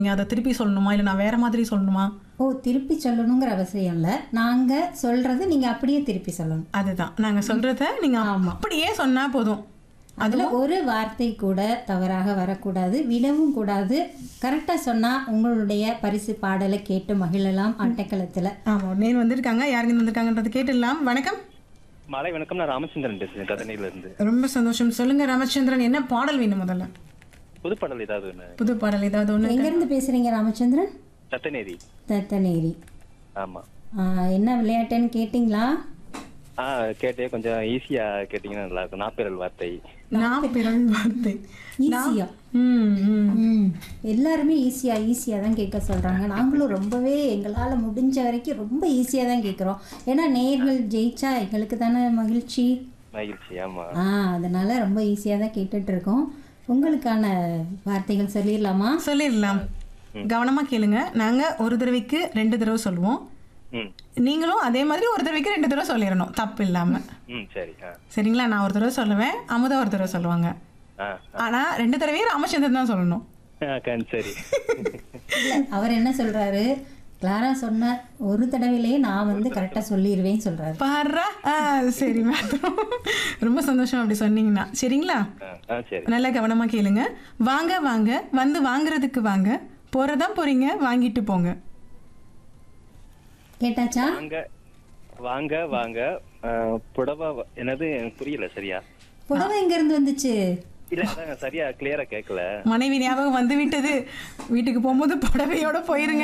நீங்க அதை திருப்பி சொல்லணுமா இல்லை நான் வேற மாதிரி சொல்லணுமா ஓ திருப்பி சொல்லணுங்கிற அவசியம் இல்லை நாங்கள் சொல்கிறது நீங்கள் அப்படியே திருப்பி சொல்லணும் அதுதான் நாங்க சொல்றத நீங்க ஆமா. அப்படியே சொன்னா போதும் அதில் ஒரு வார்த்தை கூட தவறாக வரக்கூடாது விடவும் கூடாது கரெக்டாக சொன்னால் உங்களுடைய பரிசு பாடலை கேட்டு மகிழலாம் ஆட்டக்களத்தில் ஆமா நேர் வந்திருக்காங்க யாருங்க வந்திருக்காங்கன்றது கேட்டுடலாம் வணக்கம் மாலை வணக்கம் நான் ராமச்சந்திரன் பேசுறேன் கதனையில இருந்து ரொம்ப சந்தோஷம் சொல்லுங்க ராமச்சந்திரன் என்ன பாடல் வேணும் முதல்ல புதுப்பாடல் ஏதாவது ஒண்ணு புது பாடல் ஏதாவது ஒண்ணு எங்கேருந்து பேசுகிறீங்க ராமச்சந்திரன் சட்டநேரி தத்தநேரி ஆமா ஆ, என்ன விளையாட்டுன்னு கேட்டிங்களா ஆ கேட்டே கொஞ்சம் ஈஸியா கேட்டீங்கன்னா நல்லா இருக்கும் நாப்பேரல் வார்த்தை நான் பிறல் வார்த்தை ஈஸியா ம் ம் ம் எல்லாருமே ஈஸியாக ஈஸியாக தான் கேட்க சொல்கிறாங்க நாங்களும் ரொம்பவே எங்களால் முடிஞ்ச வரைக்கும் ரொம்ப ஈஸியாக தான் கேட்குறோம் ஏன்னா நேர்கள் ஜெயிச்சா எங்களுக்கு தானே மகிழ்ச்சி மகிழ்ச்சி ஆமா ஆ அதனால ரொம்ப ஈஸியாக தான் கேட்டுட்டு இருக்கோம் உங்களுக்கான வார்த்தைகள் சொல்லிடலாமா சொல்லிடலாம் கவனமா கேளுங்க நாங்க ஒரு தடவைக்கு ரெண்டு தடவை சொல்லுவோம் ம் நீங்களும் அதே மாதிரி ஒரு தடவைக்கு ரெண்டு தடவை சொல்லிடணும் தப்பு இல்லாம ம் சரி ஆ சரிங்களா நான் ஒரு தடவை சொல்லுவேன் அமுதா ஒரு தடவை சொல்லுவாங்க ஆ ஆனா ரெண்டு தடவையும் ராமச்சந்திரன் தான் சொல்லணும் ஆ, கண் சரி இல்லை அவர் என்ன சொல்கிறாரு கிளாரா சொன்ன ஒரு தடவையிலேயே நான் வந்து கரெக்டாக சொல்லிடுவேன்னு சொல்கிறாரு பாருடா ஆ சரி மேடம் ரொம்ப சந்தோஷம் அப்படி சொன்னீங்கன்னா சரிங்களா ஆ, ஆ சரி நல்லா கவனமா கேளுங்க வாங்க வாங்க வந்து வாங்குறதுக்கு வாங்க போறதா போறீங்க வாங்கிட்டு போங்க கேட்டாச்சா வாங்க வாங்க வாங்க ஆ, புடவை வ- என்னது எனக்கு புரியல சரியா புடவை எங்கேருந்து வந்துச்சு இல்ல அதாங்க சரியா கிளியரா கேட்கல மனைவி ஞாபகம் வந்து விட்டது வீட்டுக்கு போகும்போது புடவையோட போயிருங்க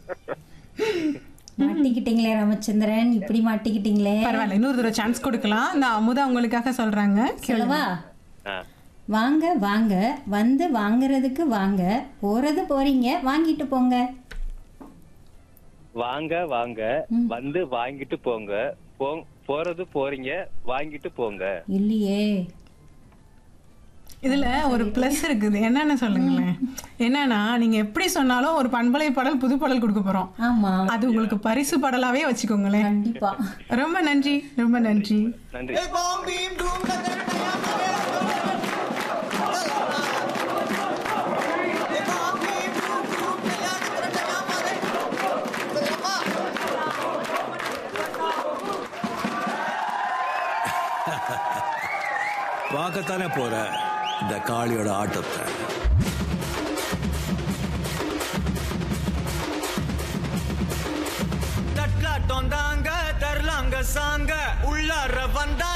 மாட்டிக்கிட்டீங்களே ராமச்சந்திரன் இப்படி மாட்டிக்கிட்டீங்களே பரவாயில்ல இன்னொரு தடவை சான்ஸ் கொடுக்கலாம் இந்த அமுதா உங்களுக்காக சொல்றாங்க சொல்லவா ஆ வாங்க வாங்க வந்து வாங்குறதுக்கு வாங்க போறது போறீங்க வாங்கிட்டு போங்க வாங்க வாங்க வந்து வாங்கிட்டு போங்க போ- போறது போறீங்க வாங்கிட்டு போங்க இல்லையே இதுல ஒரு பிளஸ் இருக்குது என்னன்னு சொல்லுங்களேன் என்னன்னா நீங்க எப்படி சொன்னாலும் ஒரு பண்பலை பாடல் புது பாடல் கொடுக்க போறோம் ஆமா அது உங்களுக்கு பரிசு பாடலாவே வச்சுக்கோங்களேன் கண்டிப்பா ரொம்ப நன்றி ரொம்ப நன்றி நன்றி பார்க்கத்தானே போற இந்த காளியோட ஆட்டத்தை தட்லாட்டம் தாங்க தரலாங்க சாங்க உள்ளார வந்தா